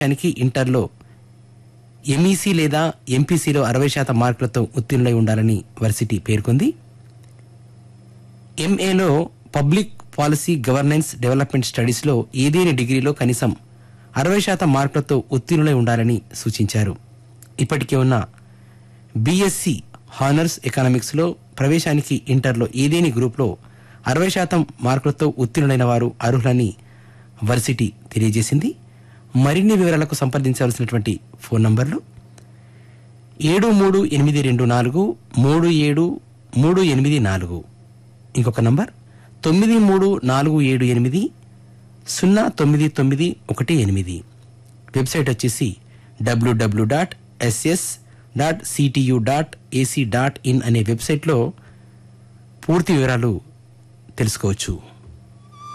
దానికి ఇంటర్లో ఎంఈసీ లేదా ఎంపీసీలో అరవై శాతం మార్కులతో ఉత్తీర్ణులై ఉండాలని వర్సిటీ పేర్కొంది ఎంఏలో పబ్లిక్ పాలసీ గవర్నెన్స్ డెవలప్మెంట్ స్టడీస్లో ఏదైనా డిగ్రీలో కనీసం అరవై శాతం మార్కులతో ఉత్తీర్ణులై ఉండాలని సూచించారు ఇప్పటికే ఉన్న బీఎస్సీ హానర్స్ ఎకనామిక్స్లో ప్రవేశానికి ఇంటర్లో ఏదేని గ్రూప్లో అరవై శాతం మార్కులతో ఉత్తీర్ణులైన వారు అర్హులని వర్సిటీ తెలియజేసింది మరిన్ని వివరాలకు సంప్రదించవలసినటువంటి ఫోన్ నంబర్లు ఏడు మూడు ఎనిమిది రెండు నాలుగు మూడు ఏడు మూడు ఎనిమిది నాలుగు ఇంకొక నంబర్ తొమ్మిది మూడు నాలుగు ఏడు ఎనిమిది సున్నా తొమ్మిది తొమ్మిది ఒకటి ఎనిమిది వెబ్సైట్ వచ్చేసి WW dot SS dot CTU dot AC dot in అనే వెబ్సైట్లో పూర్తి వివరాలు తెలుసుకోవచ్చు